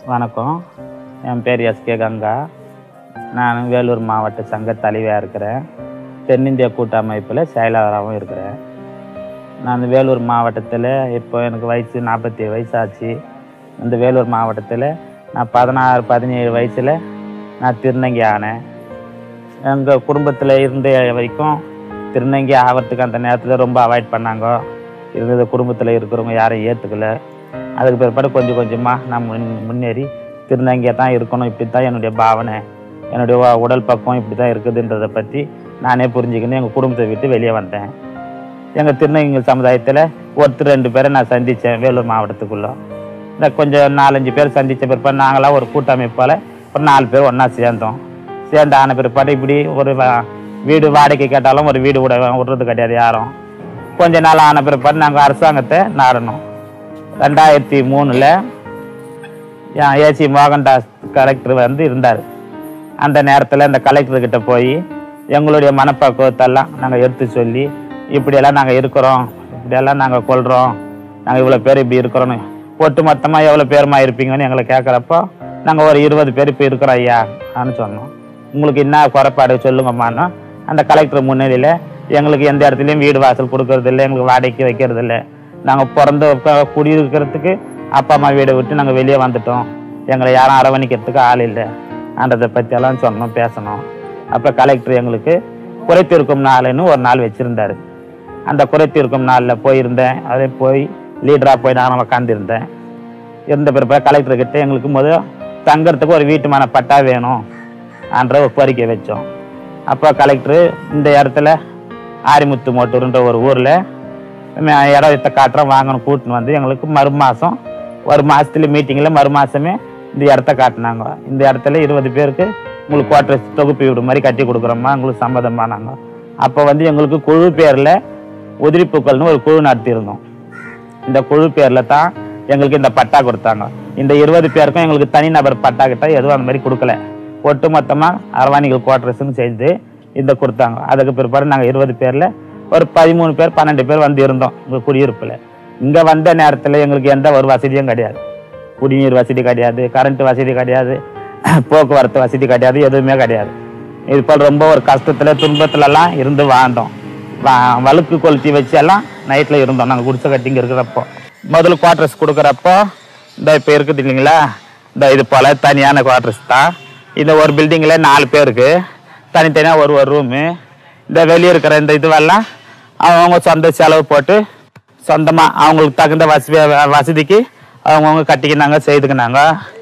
வணக்கம் என் பேர் எஸ்கே கங்கா நான் வேலூர் மாவட்ட சங்க தலைவியாக இருக்கிறேன் தென்னிந்திய கூட்டமைப்பில் செயலாளராகவும் இருக்கிறேன் நான் வேலூர் மாவட்டத்தில் இப்போ எனக்கு வயசு நாற்பத்தி வயசு ஆச்சு இந்த வேலூர் மாவட்டத்தில் நான் பதினாறு பதினேழு வயசில் நான் திருநங்கை ஆனேன் எங்கள் குடும்பத்தில் இருந்த வரைக்கும் திருநங்கை ஆகிறதுக்கு அந்த நேரத்தில் ரொம்ப அவாய்ட் பண்ணாங்க இருந்தது குடும்பத்தில் இருக்கிறவங்க யாரும் ஏற்றுக்கல அதுக்கு பிற்பாடு கொஞ்சம் கொஞ்சமாக நான் முன் முன்னேறி திருநங்கையாக தான் இருக்கணும் இப்படி தான் என்னுடைய பாவனை என்னுடைய உ- உடல் பக்கம் இப்படி தான் இருக்குதுன்றதை பற்றி நானே புரிஞ்சுக்கின்னு எங்கள் குடும்பத்தை விட்டு வெளியே வந்தேன் எங்கள் திருநங்கைகள் சமுதாயத்தில் ஒருத்தர் ரெண்டு பேரை நான் சந்தித்தேன் வேலூர் மாவட்டத்துக்குள்ளே இந்த கொஞ்சம் நாலஞ்சு பேர் சந்தித்த பிற்பாடு நாங்களாம் ஒரு கூட்டமைப்பால் ஒரு நாலு பேர் ஒன்றா சேர்ந்தோம் சேர்ந்து ஆன பிற்பாடு இப்படி ஒரு வ- வீடு வாடகை கேட்டாலும் ஒரு வீடு விட விடுறது கிடையாது யாரும் கொஞ்ச நாள் ஆன பிற்பாடு நாங்கள் அரசாங்கத்தை நாடணும் ரெண்டாயிரத்தி மூணில் ஏசி மோகன்தாஸ் கலெக்டர் வந்து இருந்தார் அந்த நேரத்தில் இந்த கலெக்டர்கிட்ட போய் எங்களுடைய மனப்பக்குவத்தெல்லாம் நாங்கள் எடுத்து சொல்லி இப்படியெல்லாம் நாங்கள் இருக்கிறோம் இப்படியெல்லாம் நாங்கள் கொள்கிறோம் நாங்கள் இவ்வளோ பேர் இப்படி இருக்கிறோன்னு ஒட்டு மொத்தமாக எவ்வளோ பேருமா இருப்பீங்கன்னு எங்களை கேட்குறப்போ நாங்கள் ஒரு இருபது பேர் இப்போ இருக்கிறோம் ஐயா அப்படின்னு சொன்னோம் உங்களுக்கு என்ன குறைபாடு சொல்லுங்கம்மான்னா அந்த கலெக்டர் முன்னிலையில் எங்களுக்கு எந்த இடத்துலையும் வீடு வாசல் கொடுக்கறது இல்லை எங்களுக்கு வாடகைக்கு வைக்கிறது இல்லை நாங்கள் பிறந்த க- குடியிருக்கிறதுக்கு அப்பா அம்மா வீடை விட்டு நாங்கள் வெளியே வந்துட்டோம் எங்களை யாரும் அரவணைக்கிறதுக்கு ஆள் இல்லை ஆன்றதை பற்றியெல்லாம் சொன்னோம் பேசணும் அப்போ கலெக்டர் எங்களுக்கு குறைத்திருக்கும் நாள்னு ஒரு நாள் வச்சுருந்தாரு அந்த குறைத்திருக்கும் நாளில் போயிருந்தேன் அதே போய் லீடராக போய் நான் உட்காந்துருந்தேன் இருந்த பிறகு கலெக்டர் கிட்ட எங்களுக்கு முதல் தங்கறதுக்கு ஒரு வீட்டுமான பட்டா வேணும் என்ற ஒரு கோரிக்கை வச்சோம் அப்போ கலெக்டர் இந்த இடத்துல ஆரிமுத்து மோட்டூர்ன்ற ஒரு ஊரில் இடம் வித்த காட்டுறோம் வாங்கணும் கூட்டின்னு வந்து எங்களுக்கு மறு மாதம் ஒரு மாதத்துல மீட்டிங்கில் மறு மாதமே இந்த இடத்த காட்டினாங்க இந்த இடத்துல இருபது பேருக்கு உங்களுக்கு குவார்டர்ஸ் தொகுப்பு வீடு மாதிரி கட்டி கொடுக்குறோம்மா உங்களுக்கு சம்மதமானாங்க அப்போ வந்து எங்களுக்கு குழு பேரில் உதிரிப்பூக்கள்னு ஒரு குழு நடத்தியிருந்தோம் இந்த குழு பேரில் தான் எங்களுக்கு இந்த பட்டா கொடுத்தாங்க இந்த இருபது பேருக்கும் எங்களுக்கு தனிநபர் பட்டா கிட்ட எதுவும் அந்த மாதிரி கொடுக்கல ஒட்டு மொத்தமாக அரவாணிகள் குவார்டர்ஸ்னு செய்து இந்த கொடுத்தாங்க அதுக்கு பிற்பாடு நாங்கள் இருபது பேரில் ஒரு பதிமூணு பேர் பன்னெண்டு பேர் வந்து இருந்தோம் உங்கள் குடியிருப்பில் இங்கே வந்த நேரத்தில் எங்களுக்கு எந்த ஒரு வசதியும் கிடையாது குடிநீர் வசதி கிடையாது கரண்ட் வசதி கிடையாது போக்குவரத்து வசதி கிடையாது எதுவுமே கிடையாது இது போல் ரொம்ப ஒரு கஷ்டத்தில் துன்பத்துலலாம் இருந்து வாழ்ந்தோம் வ- வழுக்கு கொளுத்தி வச்சு எல்லாம் நைட்டில் இருந்தோம் நாங்கள் குடிசை கட்டிங்க இருக்கிறப்போ முதல்ல குவார்டர்ஸ் கொடுக்குறப்போ இந்த இப்போ இருக்குது இல்லைங்களா இந்த இது போல் தனியான குவார்டர்ஸ் தான் இந்த ஒரு பில்டிங்கில் நாலு பேருக்கு தனித்தனியாக ஒரு ஒரு ரூமு இந்த வெளியே இருக்கிற இந்த இதுவெல்லாம் அவங்கவுங்க சொந்த செலவு போட்டு சொந்தமாக அவங்களுக்கு தகுந்த வசதி வசதிக்கு அவங்கவுங்க கட்டிக்கினாங்க செய்துக்கினாங்க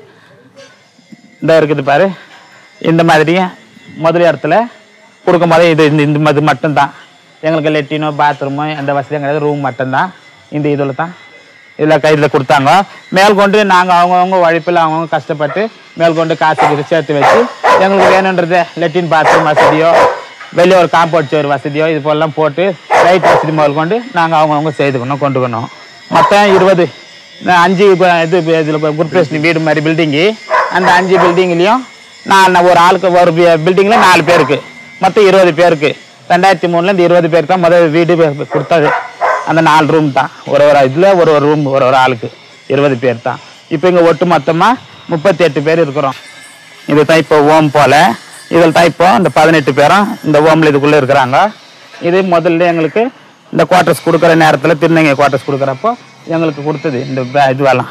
இந்த இருக்குது பாரு இந்த மாதிரி முதல் இடத்துல கொடுக்கும்போது இது இந்த இந்த இது மட்டும்தான் எங்களுக்கு லெட்டினோ பாத்ரூமு அந்த வசதியும் கிடையாது ரூம் மட்டும்தான் இந்த இதில் தான் இதில் கையில் கொடுத்தாங்க மேற்கொண்டு நாங்கள் அவங்கவுங்க உழைப்பில் அவங்கவுங்க கஷ்டப்பட்டு மேற்கொண்டு காசு கீசு சேர்த்து வச்சு எங்களுக்கு வேணுன்றது லெட்டின் பாத்ரூம் வசதியோ வெளியே ஒரு காம்பவுண்ட் சேர் வசதியோ இது போலலாம் போட்டு லைட் வசதி முதற்கொண்டு நாங்கள் அவங்கவுங்க செய்துக்கணும் கொண்டுக்கணும் மொத்தம் இருபது இந்த அஞ்சு கு- இது இதில் குரூப் வீடு மாதிரி பில்டிங்கு அந்த அஞ்சு பில்டிங்லேயும் நான் ஒரு ஆளுக்கு ஒரு பில்டிங்கில் நாலு பேருக்கு மொத்தம் இருபது பேருக்கு ரெண்டாயிரத்தி மூணில் இந்த இருபது பேருக்கு தான் முதல் வீடு ப- கொடுத்தது அந்த நாலு ரூம் தான் ஒரு ஒரு இதில் ஒரு ஒரு ரூம் ஒரு ஒரு ஆளுக்கு இருபது பேர் தான் இப்போ இங்கே ஒட்டு மொத்தமாக முப்பத்தி எட்டு பேர் இருக்கிறோம் இது தான் இப்போ ஓம் போல் இதில் தான் இப்போ இந்த பதினெட்டு பேரும் இந்த ஓமில் இதுக்குள்ளே இருக்கிறாங்க இது முதல்ல எங்களுக்கு இந்த குவார்ட்டர்ஸ் கொடுக்குற நேரத்தில் திருநங்கை குவார்ட்டர்ஸ் கொடுக்குறப்போ எங்களுக்கு கொடுத்தது இந்த பே- இதுவெல்லாம்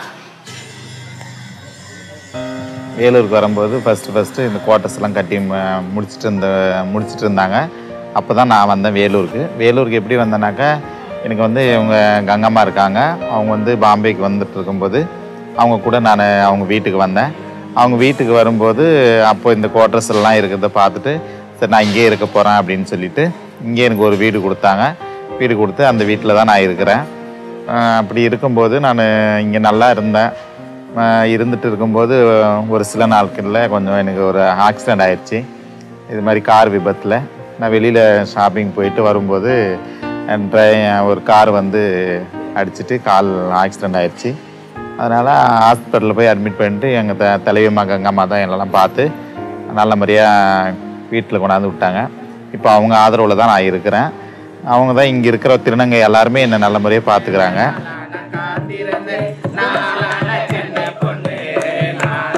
வேலூருக்கு வரும்போது ஃபஸ்ட்டு ஃபஸ்ட்டு இந்த குவார்ட்டர்ஸ் எல்லாம் கட்டி ம- முடிச்சிட்டு இருந்த முடிச்சிட்டு இருந்தாங்க அப்போ தான் நான் வந்தேன் வேலூருக்கு வேலூருக்கு எப்படி வந்தேனாக்கா எனக்கு வந்து இவங்க கங்கம்மா இருக்காங்க அவங்க வந்து பாம்பேக்கு வந்துட்டு இருக்கும்போது அவங்க கூட நான் அவங்க வீட்டுக்கு வந்தேன் அவங்க வீட்டுக்கு வரும்போது அப்போ இந்த குவார்ட்டர்ஸ் எல்லாம் இருக்கிறத பார்த்துட்டு சரி நான் இங்கேயே இருக்க போகிறேன் அப்படின்னு சொல்லிட்டு இங்கே எனக்கு ஒரு வீடு கொடுத்தாங்க வீடு கொடுத்து அந்த வீட்டில் தான் நான் இருக்கிறேன் ஆஹ் அப்படி இருக்கும்போது நான் இங்கே நல்லா இருந்தேன் ஆஹ் இருந்துட்டு இருக்கும்போது ஒரு சில நாட்களில் கொஞ்சம் எனக்கு ஒரு ஆக்சிடெண்ட் ஆயிடுச்சு இது மாதிரி கார் விபத்தில் நான் வெளியில் ஷாப்பிங் போயிட்டு வரும்போது என் ட்ரை- ஒரு கார் வந்து அடிச்சிட்டு கால் ஆக்சிடெண்ட் ஆயிடுச்சு அதனால் ஹாஸ்பிட்டலில் போய் அட்மிட் பண்ணிட்டு எங்கள் த தலைவியம்மா கங்கம்மா தான் என்னெல்லாம் பார்த்து நல்ல முறையாக வீட்டில் கொண்டாந்து விட்டாங்க இப்போ அவங்க ஆதரவில் தான் நான் இருக்கிறேன் அவங்க தான் இங்கே இருக்கிற திருநங்கை எல்லாருமே என்னை நல்ல முறையாக பார்த்துக்கிறாங்க காத்திருந்து நாளான சின்ன பொண்ணு நான்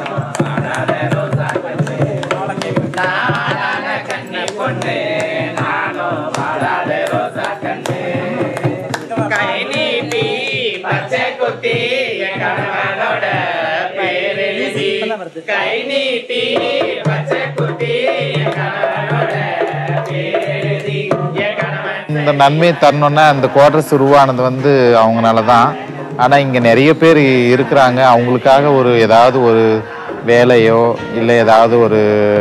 இந்த நன்மையை தரணும்னா அந்த குவார்டர்ஸ் உருவானது வந்து அவங்கனால தான் ஆனால் இங்கே நிறைய பேர் இருக்கிறாங்க அவங்களுக்காக ஒரு ஏதாவது ஒரு வேலையோ இல்லை ஏதாவது ஒரு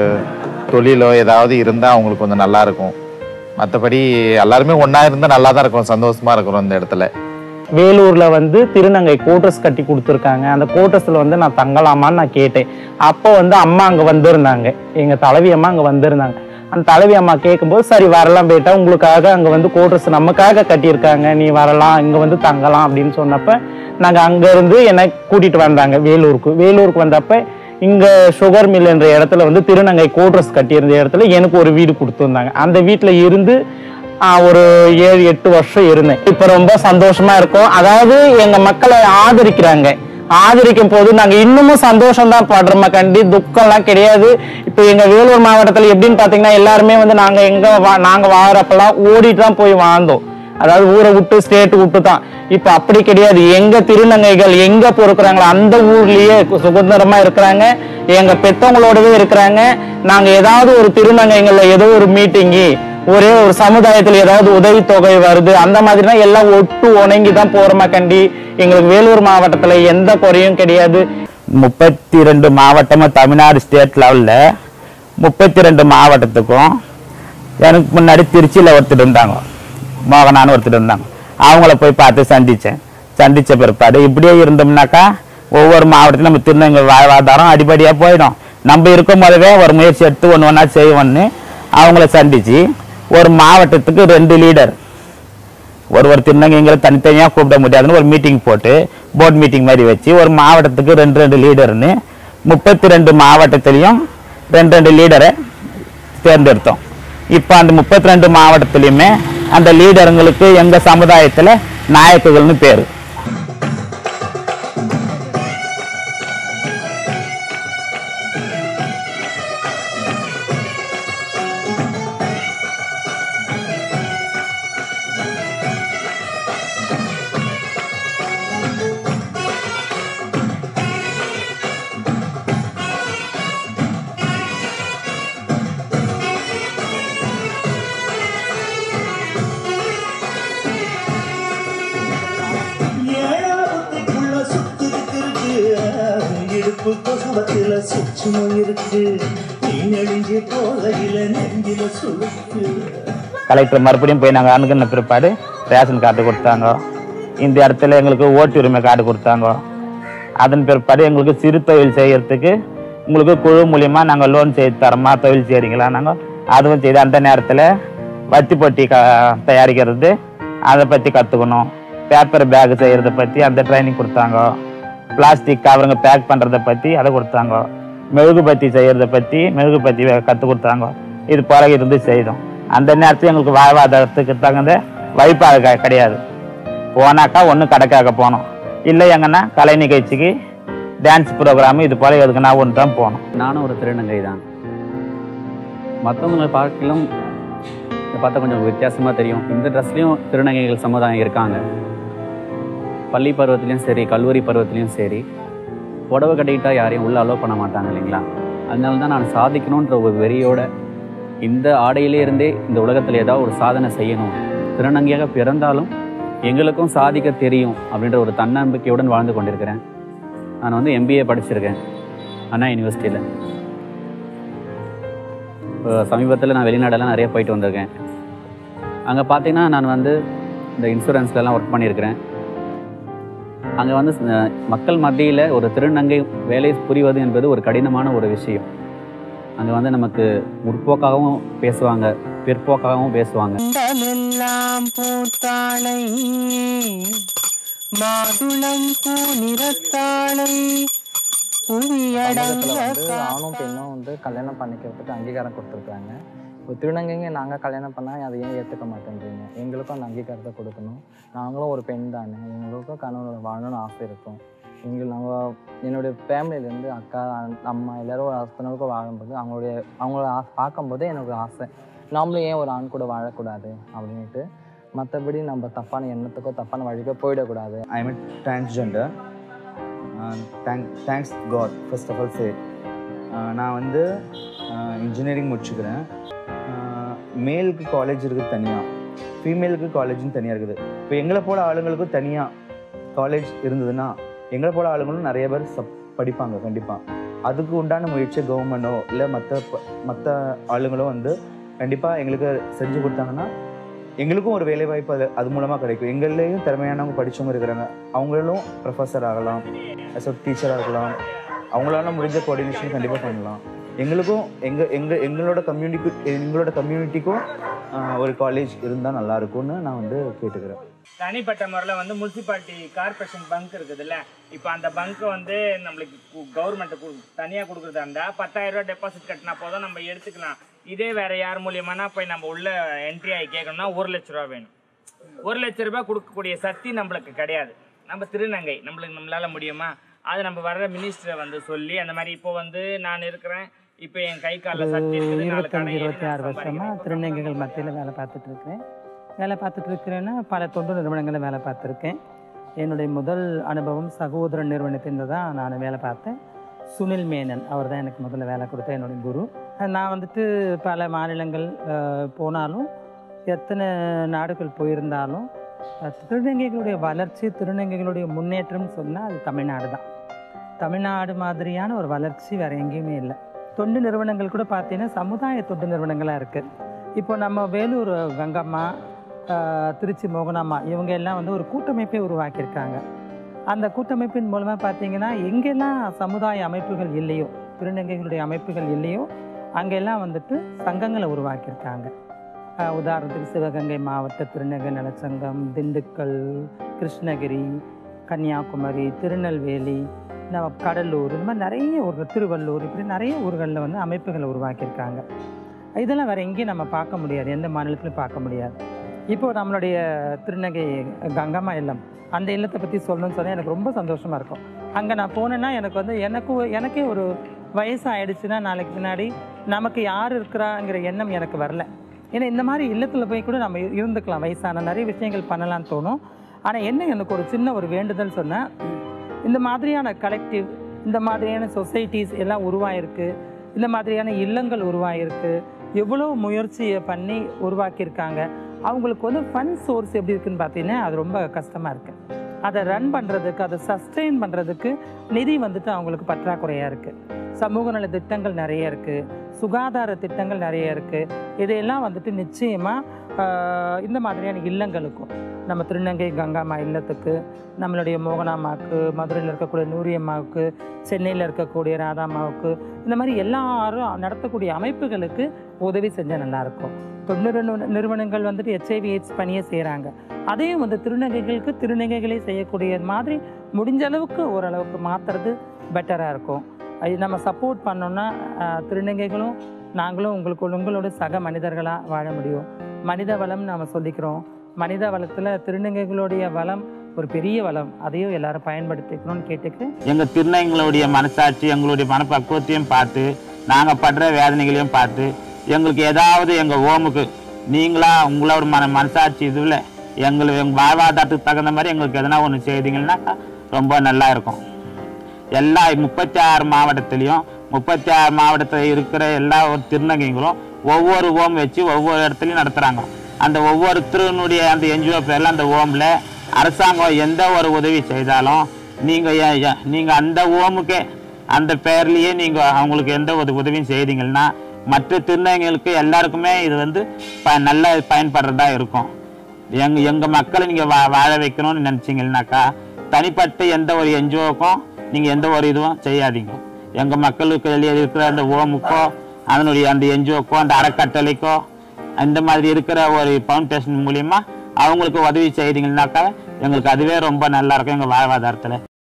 தொழிலோ ஏதாவது இருந்தால் அவங்களுக்கு கொஞ்சம் நல்லா இருக்கும் மற்றபடி எல்லாருமே ஒன்றா இருந்தால் நல்லா தான் இருக்கும் சந்தோஷமா இருக்கிறோம் இந்த இடத்துல வேலூர்ல வந்து திருநங்கை கோட்ரஸ் கட்டி கொடுத்துருக்காங்க அந்த கோட்ரஸ்ல வந்து நான் தங்கலாமான்னு நான் கேட்டேன் அப்போ வந்து அம்மா அங்க வந்திருந்தாங்க எங்க தலைவி அம்மா அங்க வந்திருந்தாங்க அந்த தலைவி அம்மா கேட்கும்போது சரி வரலாம் பேட்டா உங்களுக்காக அங்க வந்து கோட்ரஸ் நமக்காக கட்டியிருக்காங்க நீ வரலாம் இங்க வந்து தங்கலாம் அப்படின்னு சொன்னப்ப நாங்க அங்க இருந்து என்னை கூட்டிட்டு வந்தாங்க வேலூருக்கு வேலூருக்கு வந்தப்ப இங்க சுகர் மில் என்ற இடத்துல வந்து திருநங்கை கோட்ரஸ் கட்டியிருந்த இடத்துல எனக்கு ஒரு வீடு கொடுத்துருந்தாங்க அந்த வீட்டுல இருந்து ஆஹ் ஒரு ஏழு எட்டு வருஷம் இருந்தேன் இப்ப ரொம்ப சந்தோஷமா இருக்கும் அதாவது எங்க மக்களை ஆதரிக்கிறாங்க ஆதரிக்கும் போது நாங்க இன்னமும் சந்தோஷம் தான் படுறோமா கண்டி துக்கம்லாம் கிடையாது இப்ப எங்க வேலூர் மாவட்டத்துல எப்படின்னு பாத்தீங்கன்னா எல்லாருமே வந்து நாங்க எங்க வா- நாங்க வாழறப்பெல்லாம் ஓடிட்டு தான் போய் வாழ்ந்தோம் அதாவது ஊரை விட்டு ஸ்டேட் விட்டு தான் இப்ப அப்படி கிடையாது எங்க திருநங்கைகள் எங்க பொறுக்கிறாங்களோ அந்த ஊர்லயே சுதந்திரமா இருக்கிறாங்க எங்க பெத்தவங்களோடவே இருக்கிறாங்க நாங்க ஏதாவது ஒரு திருநங்கைகள்ல ஏதோ ஒரு மீட்டிங்கு ஒரே ஒரு சமுதாயத்துல ஏதாவது உதவித்தொகை வருது அந்த மாதிரினா எல்லாம் ஒட்டு உணங்கி தான் போறோமா கண்டி எங்களுக்கு வேலூர் மாவட்டத்துல எந்த குறையும் கிடையாது முப்பத்தி ரெண்டு மாவட்டமும் தமிழ்நாடு ஸ்டேட் லெவல்ல முப்பத்தி ரெண்டு மாவட்டத்துக்கும் எனக்கு முன்னாடி திருச்சியில் ஒருத்தர் இருந்தாங்க மோகனான்னு ஒருத்தர் இருந்தாங்க அவங்கள போய் பார்த்து சந்தித்தேன் சந்தித்த பிற்பாடு இப்படியே இருந்தோம்னாக்கா ஒவ்வொரு மாவட்டத்திலும் நம்ம திருநங்கை வாழ்வாதாரம் அடிப்படையாக போயிடும் நம்ம இருக்கும் போதவே ஒரு முயற்சி எடுத்து ஒன்று ஒன்றா செய்வோன்னு அவங்கள சந்தித்து ஒரு மாவட்டத்துக்கு ரெண்டு லீடர் ஒரு ஒரு திருநங்கைங்களை தனித்தனியாக கூப்பிட முடியாதுன்னு ஒரு மீட்டிங் போட்டு போர்ட் மீட்டிங் மாதிரி வச்சு ஒரு மாவட்டத்துக்கு ரெண்டு ரெண்டு லீடர்னு முப்பத்தி ரெண்டு மாவட்டத்திலையும் ரெண்டு ரெண்டு லீடரை தேர்ந்தெடுத்தோம் இப்போ அந்த முப்பத்தி ரெண்டு மாவட்டத்திலையுமே அந்த லீடருங்களுக்கு எங்கள் சமுதாயத்தில் நாயக்குகள்னு பேர் ஏழாவதுக்குள்ள சுத்துக்கு இருக்கு இடுப்பு கொசுவத்தில சுச்சுமும் இருக்கு நீ நெடுஞ்சு போகையில நெஞ்சில சுழுக்கு கலெக்டர் மறுபடியும் போய் நாங்கள் அணுகுன பிற்பாடு ரேஷன் கார்டு கொடுத்தாங்க இந்த இடத்துல எங்களுக்கு ஓட்டு உரிமை கார்டு கொடுத்தாங்க அதன் பிற்பாடு எங்களுக்கு சிறு தொழில் செய்யறதுக்கு உங்களுக்கு குழு மூலியமா நாங்கள் லோன் செய்து தரமா தொழில் செய்கிறீங்களா நாங்கள் அதுவும் செய்து அந்த நேரத்தில் வத்தி பொட்டி க தயாரிக்கிறது அதை பற்றி கற்றுக்கணும் பேப்பர் பேக் செய்கிறத பற்றி அந்த ட்ரைனிங் கொடுத்தாங்க பிளாஸ்டிக் கவருங்க பேக் பண்ணுறதை பற்றி அதை கொடுத்தாங்க மெழுகுபத்தி செய்கிறத பற்றி மெழுகுபத்தி கற்றுக் கொடுத்தாங்க இது போல இருந்து செய்தோம் அந்த நேரத்தில் எங்களுக்கு வாழ்வாதாரத்துக்கு தகுந்த வைப்பாக க- கிடையாது போனாக்கா ஒன்று கடைக்காக போனோம் இல்லை எங்கன்னா கலை நிகழ்ச்சிக்கு டான்ஸ் ப்ரோக்ராம் இது போல எதுக்குன்னா ஒன்று தான் போனோம் நானும் ஒரு திருநங்கை தான் மற்றவங்களை பார்க்கலும் இதை பார்த்தா கொஞ்சம் வித்தியாசமாக தெரியும் இந்த ட்ரெஸ்லேயும் திருநங்கைகள் சமுதாயம் இருக்காங்க பள்ளி பருவத்திலையும் சரி கல்லூரி பருவத்திலையும் சரி புடவை கட்டிக்கிட்டா யாரையும் உள்ள அலோவ் பண்ண மாட்டாங்க இல்லைங்களா அதனால தான் நான் சாதிக்கணுன்ற ஒரு வெறியோட இந்த ஆடையிலே இருந்தே இந்த உலகத்தில் ஏதாவது ஒரு சாதனை செய்யணும் திருநங்கையாக பிறந்தாலும் எங்களுக்கும் சாதிக்க தெரியும் அப்படின்ற ஒரு தன்னம்பிக்கையுடன் வாழ்ந்து கொண்டிருக்கிறேன் நான் வந்து எம்பிஏ படிச்சிருக்கேன் அண்ணா யூனிவர்சிட்டியில் இப்போ சமீபத்தில் நான் வெளிநாடெல்லாம் நிறைய போயிட்டு வந்திருக்கேன் அங்கே பார்த்தீங்கன்னா நான் வந்து இந்த இன்சூரன்ஸ்லலாம் ஒர்க் பண்ணியிருக்கிறேன் அங்கே வந்து ச- மக்கள் மத்தியில் ஒரு திருநங்கை வேலை புரிவது என்பது ஒரு கடினமான ஒரு விஷயம் அங்கே வந்து நமக்கு முற்போக்காகவும் பேசுவாங்க பிற்போக்காகவும் பேசுவாங்க கண்டமெல்லாம் பூத்தாளை மாதுளம் பூ நிறத்தாளை புவியடங்க சமூகத்தில் வந்து ஆணும் பெண்ணும் வந்து கல்யாணம் பண்ணிக்கிறதுக்கு அங்கீகாரம் கொடுத்துருக்காங்க இப்போ திருநங்கைங்க நாங்கள் கல்யாணம் பண்ணால் அதை ஏன் ஏற்றுக்க மாட்டேன்றீங்க எங்களுக்கும் அந்த அங்கீகாரத்தை கொடுக்கணும் நாங்களும் ஒரு பெண் தானே எங்களுக்கும் கணவனோட வாழணும்னு ஆசை இருக்கும் எங்கள் நாங்கள் என்னுடைய ஃபேமிலியிலேருந்து அக்கா அண்- அம்மா எல்லாரும் ஒரு ஹஸ்பண்டோட வாழும்போது அவங்களுடைய அவங்கள ஆ- பார்க்கும்போது எனக்கு ஒரு ஆசை நாமளும் ஏன் ஒரு ஆண் கூட வாழக்கூடாது அப்படின்ட்டு மற்றபடி நம்ம தப்பான எண்ணத்துக்கோ தப்பான வழிக்கோ போயிடக்கூடாது I am transgender thank thanks God first of all say நான் வந்து இன்ஜினியரிங் முடிச்சுக்கிறேன் மேலுக்கு காலேஜ் இருக்குது தனியாக ஃபீமேலுக்கு காலேஜும் தனியாக இருக்குது இப்போ எங்களை போல ஆளுங்களுக்கும் தனியாக காலேஜ் இருந்ததுன்னா எங்களை போல ஆளுங்களும் நிறைய பேர் சப் படிப்பாங்க கண்டிப்பாக அதுக்கு உண்டான முயற்சி கவர்மெண்டோ இல்லை மற்ற மற்ற ஆளுங்களோ வந்து கண்டிப்பாக எங்களுக்கு செஞ்சு கொடுத்தாங்கன்னா எங்களுக்கும் ஒரு வேலைவாய்ப்பு அது அது மூலமாக கிடைக்கும் எங்கள்லேயும் திறமையானவங்க படித்தவங்க இருக்கிறாங்க அவங்களும் ப்ரொஃபஸர் ஆகலாம் அஸ் டீச்சராக இருக்கலாம் அவங்களால முடிஞ்ச கோஆர்டினேஷன் கண்டிப்பாக பண்ணலாம் எங்களுக்கும் எங்கள் எங்கள் எங்களோட கம்யூனிட்டி எங்களோட கம்யூனிட்டிக்கும் ஒரு காலேஜ் இருந்தால் நல்லா இருக்கும்னு நான் வந்து கேட்டுக்கிறேன் தனிப்பட்ட முறையில் வந்து முனிசிபாலிட்டி கார்பரேஷன் பங்க் இருக்குதுல்ல இப்போ அந்த பங்க்கை வந்து நம்மளுக்கு கவர்மெண்ட் தனியாக கொடுக்குறதா இருந்தால் பத்தாயிரம் ரூபாய் டெபாசிட் கட்டினா போதும் நம்ம எடுத்துக்கலாம் இதே வேற யார் மூலியமானா போய் நம்ம உள்ள என்ட்ரி ஆகி கேட்கணும்னா ஒரு லட்ச ரூபா வேணும் ஒரு லட்ச ரூபாய் கொடுக்கக்கூடிய சக்தி நம்மளுக்கு கிடையாது நம்ம திருநங்கை நம்மளுக்கு நம்மளால முடியுமா அது நம்ம வர்ற மினிஸ்டரை வந்து சொல்லி அந்த மாதிரி இப்போ வந்து நான் இருக்கிறேன் இப்போ என் கை காலில் சக்தி இருக்குது நாலு இருபத்தஞ்சு கடை ஏறி இருபத்தி ஆறு நான் வருஷமாக சம்பாதிக்கிறேன். திருநங்கைகள் மத்தியில் வேலை பார்த்துட்டு இருக்கிறேன் வேலை பார்த்துட்டு இருக்கிறேன்னா பல தொண்டு நிறுவனங்களில் வேலை பார்த்துருக்கேன் என்னுடைய முதல் அனுபவம் சகோதர நிறுவனத்தின் தான் நான் வேலை பார்த்தேன் சுனில் மேனன் அவர் தான் எனக்கு முதல்ல வேலை கொடுத்த என்னுடைய குரு நான் வந்துட்டு பல மாநிலங்கள் அஹ், போனாலும் எத்தனை நாடுகள் போயிருந்தாலும் அஹ், திருநங்கைகளுடைய வளர்ச்சி திருநங்கைகளுடைய முன்னேற்றம்னு சொன்னால் அது தமிழ்நாடு தான் தமிழ்நாடு மாதிரியான ஒரு வளர்ச்சி வேறு எங்கேயுமே இல்லை தொண்டு நிறுவனங்கள் கூட பார்த்தீங்கன்னா சமுதாய தொண்டு நிறுவனங்களாக இருக்குது இப்போ நம்ம வேலூர் கங்கம்மா ஆஹ், திருச்சி மோகனம்மா இவங்க எல்லாம் வந்து ஒரு கூட்டமைப்பை உருவாக்கியிருக்காங்க அந்த கூட்டமைப்பின் மூலமாக பார்த்தீங்கன்னா எங்கெல்லாம் சமுதாய அமைப்புகள் இல்லையோ திருநங்கைகளுடைய அமைப்புகள் இல்லையோ அங்கெல்லாம் வந்துட்டு சங்கங்களை உருவாக்கியிருக்காங்க ஆஹ், உதாரணத்துக்கு சிவகங்கை மாவட்ட திருநங்கை நலச்சங்கம் திண்டுக்கல் கிருஷ்ணகிரி கன்னியாகுமரி திருநெல்வேலி நம்ம கடலூர் இந்த மாதிரி நிறைய ஊர்கள் திருவள்ளூர் இப்படி நிறைய ஊர்களில் வந்து அமைப்புகளை உருவாக்கியிருக்காங்க இதெல்லாம் வேறு எங்கேயும் நம்ம பார்க்க முடியாது எந்த மாநிலத்திலும் பார்க்க முடியாது இப்போ நம்மளுடைய திருநங்கை கங்கம்மா இல்லம் அந்த இல்லத்தை பற்றி சொல்லணும்னு சொன்னால் எனக்கு ரொம்ப சந்தோஷமாக இருக்கும் அங்கே நான் போனேன்னா எனக்கு வந்து எனக்கும் எனக்கே ஒரு வயசு ஆயிடுச்சுன்னா நாளைக்கு பின்னாடி நமக்கு யார் இருக்கிறாங்கிற எண்ணம் எனக்கு வரல ஏன்னா இந்த மாதிரி இல்லத்தில் போய் கூட நம்ம இரு- இருந்துக்கலாம் வயசான நிறைய விஷயங்கள் பண்ணலாம்னு தோணும் ஆனால் என்ன எனக்கு ஒரு சின்ன ஒரு வேண்டுதல் சொன்னால் இந்த மாதிரியான கலெக்டிவ் இந்த மாதிரியான சொசைட்டிஸ் எல்லாம் உருவாயிருக்கு இந்த மாதிரியான இல்லங்கள் உருவாயிருக்கு எவ்வளோ முயற்சியை பண்ணி உருவாக்கியிருக்காங்க அவங்களுக்கு வந்து ஃபண்ட் சோர்ஸ் எப்படி இருக்குன்னு பார்த்தீங்கன்னா அது ரொம்ப கஷ்டமாக இருக்குது அதை ரன் பண்ணுறதுக்கு அதை சஸ்டெயின் பண்ணுறதுக்கு நிதி வந்துட்டு அவங்களுக்கு பற்றாக்குறையாக இருக்குது சமூக நல திட்டங்கள் நிறைய இருக்குது சுகாதார திட்டங்கள் நிறைய இருக்குது இதையெல்லாம் வந்துட்டு நிச்சயமாக இந்த மாதிரியான இல்லங்களுக்கும் நம்ம திருநங்கை கங்காம்மா இல்லத்துக்கு நம்மளுடைய மோகனாம்மாவுக்கு மதுரையில் இருக்கக்கூடிய நூரியம்மாவுக்கு சென்னையில் இருக்கக்கூடிய ராதாம்மாவுக்கு இந்த மாதிரி எல்லாரும் நடத்தக்கூடிய அமைப்புகளுக்கு உதவி செஞ்சால் நல்லாயிருக்கும் தொண்டு நிறுவன- நிறுவனங்கள் வந்துட்டு ஹெச்ஐவி எய்ட்ஸ் பணியை செய்கிறாங்க அதையும் வந்து திருநங்கைகளுக்கு திருநங்கைகளே செய்யக்கூடிய மாதிரி முடிஞ்ச அளவுக்கு ஓரளவுக்கு மாற்றுறது பெட்டராக இருக்கும் அது நம்ம சப்போர்ட் பண்ணோம்னா ஆஹ், திருநங்கைகளும் நாங்களும் உங்களுக்கு உங்களோட சக மனிதர்களாக வாழ முடியும் மனித வளம் நாம் சொல்லிக்கிறோம் மனித வளத்தில் திருநங்கைகளுடைய வளம் ஒரு பெரிய வளம் அதையும் எல்லாரும் பயன்படுத்திக்கணும்னு கேட்டுக்கிறேன் எங்கள் திருநங்கைகளுடைய மனசாட்சி எங்களுடைய மனப்பக்குவத்தையும் பார்த்து நாங்கள் படுற வேதனைகளையும் பார்த்து எங்களுக்கு ஏதாவது எங்கள் ஓமுக்கு நீங்களா உங்களோட மன மனசாட்சி இதுவில் எங்களுக்கு எங்கள் வாழ்வாதாரத்துக்கு தகுந்த மாதிரி எங்களுக்கு எதனா ஒன்று செய்தீங்கன்னா ரொம்ப நல்லா இருக்கும் எல்லா முப்பத்தி ஆறு மாவட்டத்திலையும் முப்பத்தி ஆறு மாவட்டத்தில் இருக்கிற எல்லா ஒரு திருநங்கைகளும் ஒவ்வொரு ஓம் வச்சு ஒவ்வொரு இடத்துலையும் நடத்துகிறாங்க அந்த ஒவ்வொருத்தருனுடைய அந்த என்ஜிஓ பேரில் அந்த ஓமில் அரசாங்கம் எந்த ஒரு உதவி செய்தாலும் நீங்கள் நீங்கள் அந்த ஓமுக்கே அந்த பேர்லேயே நீங்கள் அவங்களுக்கு எந்த ஒரு உதவியும் செய்தீங்கன்னா மற்ற திருநங்கைகளுக்கு எல்லாருக்குமே இது வந்து ப நல்ல பயன்படுறதா இருக்கும் எங்க எங்கள் மக்களை நீங்கள் வா வாழ வைக்கணும்னு நினச்சிங்கன்னாக்கா தனிப்பட்ட எந்த ஒரு என்ஜிஓக்கும் நீங்கள் எந்த ஒரு இதுவும் செய்யாதீங்க எங்கள் மக்களுக்கு வெளியே இருக்கிற அந்த ஓமுக்கோ அதனுடைய அந்த என்ஜிஓக்கோ அந்த அறக்கட்டளைக்கோ இந்த மாதிரி இருக்கிற ஒரு ஃபவுண்டேஷன் மூலியமா அவங்களுக்கு உதவி செய்தீங்கன்னாக்கா எங்களுக்கு அதுவே ரொம்ப நல்லா இருக்கும் எங்கள் வாழ்வாதாரத்தில்